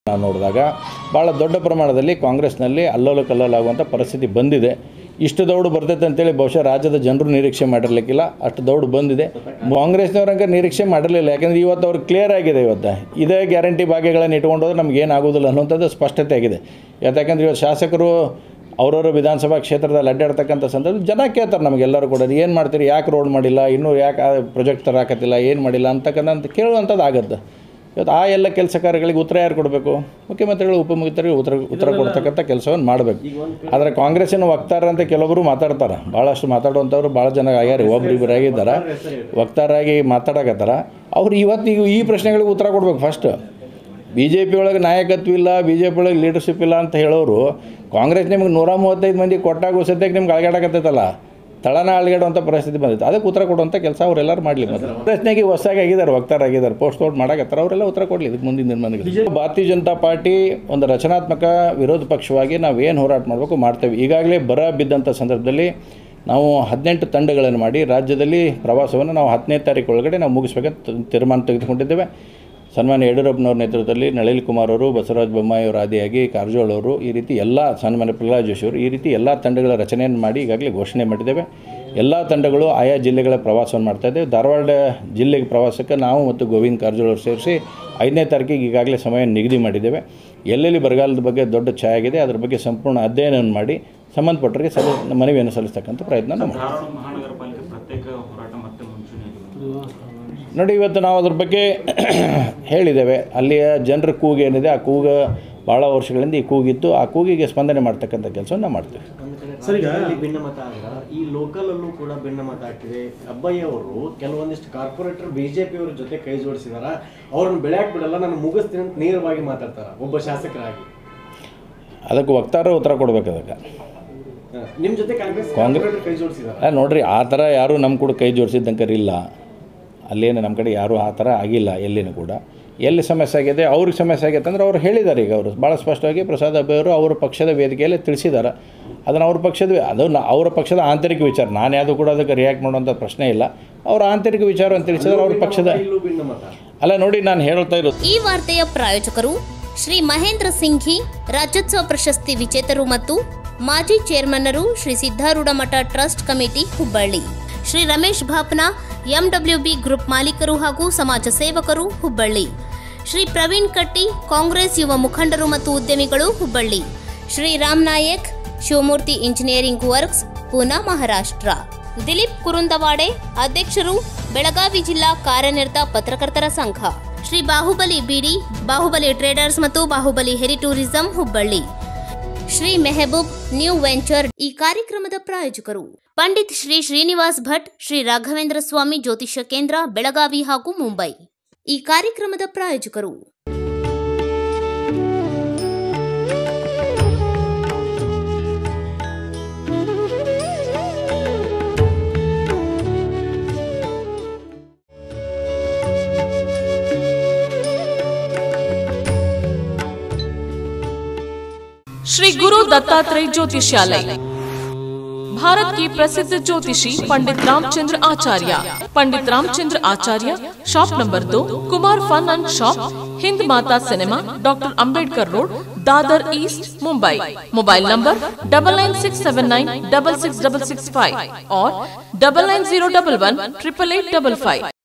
ನಾವು ನೋಡಿದಾಗ ಭಾಳ ದೊಡ್ಡ ಪ್ರಮಾಣದಲ್ಲಿ ಕಾಂಗ್ರೆಸ್ನಲ್ಲಿ ಅಲ್ಲೋಲ ಕಲ್ಲೋಲಾಗುವಂಥ ಪರಿಸ್ಥಿತಿ ಬಂದಿದೆ ಇಷ್ಟು ದೌಡು ಬರ್ತೈತೆ ಅಂತೇಳಿ ಬಹುಶಃ ರಾಜ್ಯದ ಜನರು ನಿರೀಕ್ಷೆ ಮಾಡಿರಲಿಕ್ಕಿಲ್ಲ ಅಷ್ಟು ದೌಡು ಬಂದಿದೆ ಕಾಂಗ್ರೆಸ್ನವ್ರಂಗೆ ನಿರೀಕ್ಷೆ ಮಾಡಿರಲಿಲ್ಲ ಯಾಕಂದರೆ ಇವತ್ತು ಅವ್ರಿಗೆ ಕ್ಲಿಯರ್ ಆಗಿದೆ ಇವತ್ತು ಇದೇ ಗ್ಯಾರಂಟಿ ಭಾಗ್ಯಗಳನ್ನು ಇಟ್ಕೊಂಡು ಹೋದ್ರೆ ನಮ್ಗೆ ಏನಾಗೋದಿಲ್ಲ ಅನ್ನುವಂಥದ್ದು ಸ್ಪಷ್ಟತೆ ಆಗಿದೆ ಯಾಕಂದ್ರೆ ಇವತ್ತು ಶಾಸಕರು ಅವ್ರವ್ರ ವಿಧಾನಸಭಾ ಕ್ಷೇತ್ರದಲ್ಲಿ ಅಡ್ಡಾಡ್ತಕ್ಕಂಥ ಸಂದರ್ಭ ಜನ ಕೇಳ್ತಾರೆ ನಮಗೆಲ್ಲರೂ ಕೂಡ ಏನು ಮಾಡ್ತೀರಿ ಯಾಕೆ ರೋಡ್ ಮಾಡಿಲ್ಲ ಇನ್ನೂ ಯಾಕೆ ಪ್ರಾಜೆಕ್ಟ್ ತರಾಕತ್ತಿಲ್ಲ ಏನು ಮಾಡಿಲ್ಲ ಅಂತಕ್ಕಂಥ ಕೇಳುವಂಥದ್ದು ಆಗುತ್ತೆ ಇವತ್ತು ಆ ಎಲ್ಲ ಕೆಲಸ ಕಾರ್ಯಗಳಿಗೆ ಉತ್ತರ ಯಾರು ಕೊಡಬೇಕು ಮುಖ್ಯಮಂತ್ರಿಗಳು ಉಪಮುಖ್ಯಮಂತ್ರಿಗಳು ಉತ್ತರ ಉತ್ತರ ಕೊಡ್ತಕ್ಕಂಥ ಕೆಲಸವನ್ನು ಮಾಡಬೇಕು ಆದರೆ ಕಾಂಗ್ರೆಸ್ಸಿನ ವಕ್ತಾರ ಅಂತ ಕೆಲವೊಬ್ಬರು ಮಾತಾಡ್ತಾರೆ ಭಾಳಷ್ಟು ಮಾತಾಡುವಂಥವ್ರು ಭಾಳ ಜನ ಆಗ್ಯಾರ ಒಬ್ರಿಬ್ಬರು ಆಗಿದ್ದಾರೆ ವಕ್ತಾರಾಗಿ ಮಾತಾಡಕತ್ತಾರ ಅವ್ರು ಇವತ್ತಿಗೂ ಈ ಪ್ರಶ್ನೆಗಳಿಗೆ ಉತ್ತರ ಕೊಡ್ಬೇಕು ಫಸ್ಟ್ ಬಿ ಜೆ ಪಿ ಒಳಗೆ ನಾಯಕತ್ವ ಇಲ್ಲ ಬಿ ಜೆ ಪಿ ಒಳಗೆ ಲೀಡರ್ಶಿಪ್ ಇಲ್ಲ ಅಂತ ಹೇಳೋರು ಕಾಂಗ್ರೆಸ್ ನಿಮ್ಗೆ ನೂರ ಮೂವತ್ತೈದು ಮಂದಿ ಕೊಟ್ಟಾಗ ಸದ್ಯಕ್ಕೆ ನಿಮ್ಗೆ ಅಳಗಾಡಕತ್ತೈತಲ್ಲ ತಳನ ಅಳಗಾಡುವಂಥ ಪರಿಸ್ಥಿತಿ ಬಂದಿತ್ತು ಅದಕ್ಕೆ ಉತ್ತರ ಕೊಡುವಂಥ ಕೆಲಸ ಅವರೆಲ್ಲರೂ ಮಾಡಲಿ ಮತ್ತು ಪ್ರಶ್ನೆಗೆ ಹೊಸಾಗಿ ಆಗಿದ್ದಾರೆ ವಕ್ತಾರಾಗಿದ್ದಾರೆ ಪೋಸ್ಟ್ ಔಟ್ ಮಾಡಕತ್ತಾರೆ ಅವರೆಲ್ಲ ಉತ್ತರ ಕೊಡಲಿ ಇದಕ್ಕೆ ಮುಂದಿನ ನಿರ್ಮಾಣಕ್ಕೆ ಭಾರತೀಯ ಜನತಾ ಪಾರ್ಟಿ ಒಂದು ರಚನಾತ್ಮಕ ವಿರೋಧ ಪಕ್ಷವಾಗಿ ನಾವು ಏನು ಹೋರಾಟ ಮಾಡಬೇಕು ಮಾಡ್ತೇವೆ ಈಗಾಗಲೇ ಬರ ಬಿದ್ದಂಥ ಸಂದರ್ಭದಲ್ಲಿ ನಾವು ಹದಿನೆಂಟು ತಂಡಗಳನ್ನು ಮಾಡಿ ರಾಜ್ಯದಲ್ಲಿ ಪ್ರವಾಸವನ್ನು ನಾವು ಹತ್ತನೇ ತಾರೀಕು ಒಳಗಡೆ ನಾವು ಮುಗಿಸ್ಬೇಕಂತ ತೀರ್ಮಾನ ತೆಗೆದುಕೊಂಡಿದ್ದೇವೆ ಸನ್ಮಾನ್ಯ ಯಡಿಯೂರಪ್ಪನವ್ರ ನೇತೃತ್ವದಲ್ಲಿ ನಳಿನ್ ಕುಮಾರ್ ಅವರು ಬಸವರಾಜ ಬೊಮ್ಮಾಯಿ ಅವರು ಆದಿಯಾಗಿ ಕಾರಜೋಳ ಅವರು ಈ ರೀತಿ ಎಲ್ಲ ಸನ್ಮಾನ್ಯ ಪ್ರಹ್ಲಾದ್ ಜೋಶಿ ಅವರು ಈ ರೀತಿ ಎಲ್ಲ ತಂಡಗಳ ರಚನೆಯನ್ನು ಮಾಡಿ ಈಗಾಗಲೇ ಘೋಷಣೆ ಮಾಡಿದ್ದೇವೆ ಎಲ್ಲ ತಂಡಗಳು ಆಯಾ ಜಿಲ್ಲೆಗಳ ಪ್ರವಾಸವನ್ನು ಮಾಡ್ತಾ ಇದ್ದೇವೆ ಧಾರವಾಡ ಜಿಲ್ಲೆಗೆ ಪ್ರವಾಸಕ್ಕೆ ನಾವು ಮತ್ತು ಗೋವಿಂದ ಕಾರಜೋಳ ಅವರು ಸೇರಿಸಿ ಐದನೇ ತಾರೀಕಿಗೆ ಈಗಾಗಲೇ ಸಮಯ ನಿಗದಿ ಮಾಡಿದ್ದೇವೆ ಎಲ್ಲೆಲ್ಲಿ ಬರಗಾಲದ ಬಗ್ಗೆ ದೊಡ್ಡ ಛಾಯೆ ಆಗಿದೆ ಅದ್ರ ಬಗ್ಗೆ ಸಂಪೂರ್ಣ ಅಧ್ಯಯನವನ್ನು ಮಾಡಿ ಸಂಬಂಧಪಟ್ಟವರಿಗೆ ಸಲ್ಲ ಮನವಿಯನ್ನು ಸಲ್ಲಿಸ್ತಕ್ಕಂಥ ಪ್ರಯತ್ನ ನಾವು ಮಾಡ್ತೀವಿ. ಧಾರವಾಡ ಮಹಾನಗರ ಪಾಲಿಕೆ ಪ್ರತ್ಯೇಕ ಹೋರಾಟ ಮತ್ತೆ ಮುಂಚೂಣಿಯಾಗಿದೆ ನೋಡಿ ಇವತ್ತು ನಾವು ಅದ್ರ ಬಗ್ಗೆ ಹೇಳಿದ್ದೇವೆ ಅಲ್ಲಿಯ ಜನರ ಕೂಗು ಏನಿದೆ ಆ ಕೂಗು ಭಾಳ ವರ್ಷಗಳಿಂದ ಈ ಕೂಗಿತ್ತು ಆ ಕೂಗಿಗೆ ಸ್ಪಂದನೆ ಮಾಡ್ತಕ್ಕಂಥ ಕೆಲಸವನ್ನು ನಾವು ಮಾಡ್ತೀವಿ ಸರ್ ಈಗ ಭಿನ್ನಮತ ಆದ್ರ ಈ ಲೋಕಲ್ ಅಲ್ಲೂ ಕೂಡ ಭಿನ್ನಮತ ಆಗ್ತಿದೆ ಅಬ್ಬಯ್ಯ ಅವರು ಕೆಲವೊಂದಿಷ್ಟು ಕಾರ್ಪೊರೇಟರ್ ಬಿಜೆಪಿ ಅವರ ಜೊತೆ ಕೈ ಜೋಡಿಸಿದಾರ ಅವ್ರನ್ನ ಬೆಳೆಯಾಕ್ ಬಿಡಲ್ಲ ನಾನು ಮುಗಿಸ್ತೀನಿ ಅಂತ ನೇರವಾಗಿ ಮಾತಾಡ್ತಾರ ಒಬ್ಬ ಶಾಸಕರಾಗಿ ಅದಕ್ಕೆ ವಕ್ತಾರ ಉತ್ತರ ಕೊಡ್ಬೇಕು ಅದಕ್ಕೆ ಹ. ನಿಮ್ ಜೊತೆ ಕಾಂಗ್ರೆಸ್ ಕಾಂಗ್ರೆಸ್- ಕಾರ್ಪೊರೇಟರ್ ಕೈ ಜೋಡಿಸಿದಾರ ಅಲ್ಲ ನೋಡ್ರಿ ಆ ಥರ ಯಾರೂ ನಮ್ಮ ಕೂಡ ಕೈ ಜೋಡಿಸಿದ್ದಂಗೆ ಇಲ್ಲ ಅಲ್ಲೇನು ನಮ್ಮ ಕಡೆ ಯಾರೂ ಆ ಥರ ಆಗಿಲ್ಲ ಎಲ್ಲಿನೂ ಕೂಡ ಎಲ್ಲಿ ಸಮಸ್ಯೆ ಆಗಿದೆ ಅವ್ರಿಗೆ ಸಮಸ್ಯೆ ಆಗೈತೆ ಅಂದ್ರೆ ಅವ್ರು ಹೇಳಿದ್ದಾರೆ ಈಗ ಅವರು ಭಾಳ ಸ್ಪಷ್ಟವಾಗಿ ಪ್ರಸಾದ್ ಅಬ್ಬೆಯವರು ಅವರ ಪಕ್ಷದ ವೇದಿಕೆಯಲ್ಲಿ ತಿಳಿಸಿದ್ದಾರೆ ಅದನ್ನು ಅವ್ರ ಪಕ್ಷದ ಅದು ನ- ಅವರ ಪಕ್ಷದ ಆಂತರಿಕ ವಿಚಾರ ನಾನು ಯಾವುದು ಕೂಡ ಅದಕ್ಕೆ ರಿಯಾಕ್ಟ್ ಮಾಡುವಂಥ ಪ್ರಶ್ನೆ ಇಲ್ಲ ಅವರ ಆಂತರಿಕ ವಿಚಾರವನ್ನು ತಿಳಿಸಿದ್ರೆ ಅವ್ರ ಪಕ್ಷದ ಇಲ್ಲೂ ಭಿನ್ನಮತ ಅಲ್ಲ ನೋಡಿ ನಾನು ಹೇಳ್ತಾ ಇರೋದು ಈ ವಾರ್ತೆಯ ಪ್ರಾಯೋಜಕರು ಶ್ರೀ ಮಹೇಂದ್ರ ಸಿಂಘಿ ರಾಜ್ಯೋತ್ಸವ ಪ್ರಶಸ್ತಿ ವಿಜೇತರು ಮತ್ತು ಮಾಜಿ ಚೇರ್ಮನ್ನರು Shri Siddharoodha Math trust committee Hubballi Shri Ramesh Bhapna MWB group ಮಾಲೀಕರು ಹಾಗೂ ಸಮಾಜ ಸೇವಕರು ಹುಬ್ಬಳ್ಳಿ ಶ್ರೀ ಪ್ರವೀಣ್ ಕಟ್ಟಿ ಕಾಂಗ್ರೆಸ್ ಯುವ ಮುಖಂಡರು ಮತ್ತು ಉದ್ಯಮಿಗಳು ಹುಬ್ಬಳ್ಳಿ ಶ್ರೀ ರಾಮ್ ನಾಯಕ್ ಶಿವಮೂರ್ತಿ ಇಂಜಿನಿಯರಿಂಗ್ ವರ್ಕ್ಸ್ ಪೂನಾ ಮಹಾರಾಷ್ಟ್ರ ದಿಲೀಪ್ ಕುರುಂದವಾಡೆ ಅಧ್ಯಕ್ಷರು ಬೆಳಗಾವಿ ಜಿಲ್ಲಾ ಕಾರ್ಯನಿರತ ಪತ್ರಕರ್ತರ ಸಂಘ ಶ್ರೀ ಬಾಹುಬಲಿ ಬಿಡಿ ಬಾಹುಬಲಿ ಟ್ರೇಡರ್ಸ್ ಮತ್ತು ಬಾಹುಬಲಿ ಹೆರಿ tourism Hubballi Shri Mehboob new venture ಈ ಕಾರ್ಯಕ್ರಮದ ಪ್ರಾಯೋಜಕರು ಪಂಡಿತ್ ಶ್ರೀ ಶ್ರೀನಿವಾಸ್ ಭಟ್ ಶ್ರೀ ರಾಘವೇಂದ್ರ ಸ್ವಾಮಿ ಜ್ಯೋತಿಷ್ಯ ಕೇಂದ್ರ ಬೆಳಗಾವಿ ಹಾಗೂ ಮುಂಬೈ ಈ ಕಾರ್ಯಕ್ರಮದ ಪ್ರಾಯೋಜಕರು श्री गुरु दत्तात्रेय ज्योतिषालय भारत की प्रसिद्ध ज्योतिषी पंडित रामचंद्र आचार्य पंडित रामचंद्र आचार्य शॉप नंबर दो Kumar fun and shop Hind Mata cinema doctor Ambedkar road Dadar east Mumbai mobile number double nine six seven nine double six double six five और double nine zero double one triple eight double five